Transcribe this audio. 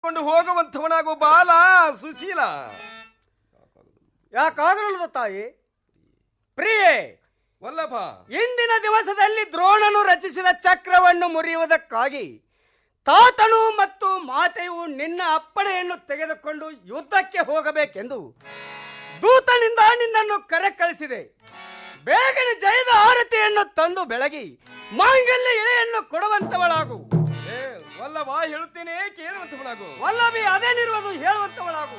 ತೆಗೆದುಕೊಂಡು ಹೋಗುವಂಥವನಾಗು ಬಾಲ ಸುಶೀಲ ಯಾಕಾಗಲದ ತಾಯಿ ಪ್ರಿಯೆ ವಲ್ಲಭ ಇಂದಿನ ದಿವಸದಲ್ಲಿ ದ್ರೋಣನು ರಚಿಸಿದ ಚಕ್ರವನ್ನು ಮುರಿಯುವುದಕ್ಕಾಗಿ ತಾತನು ಮತ್ತು ಮಾತೆಯು ನಿನ್ನ ಅಪ್ಪಣೆಯನ್ನು ತೆಗೆದುಕೊಂಡು ಯುದ್ಧಕ್ಕೆ ಹೋಗಬೇಕೆಂದು ದೂತನಿಂದ ನಿನ್ನನ್ನು ಕರೆ ಕಳಿಸಿದೆ ಬೇಗನೆ ಜಯದ ಆರತಿಯನ್ನು ತಂದು ಬೆಳಗಿ ಮಾಂಗಲ್ಯ ಎಳೆಯನ್ನು ಕೊಡುವಂತವಳಾಗು ಏ ವಲ್ಲಭ ಹೇಳುತ್ತೇನೆ ಕೇಳುವಂಥವನಾಗು ವಲ್ಲಭಿ ಅದೇನಿರುವುದು ಹೇಳುವಂತವಳಾಗು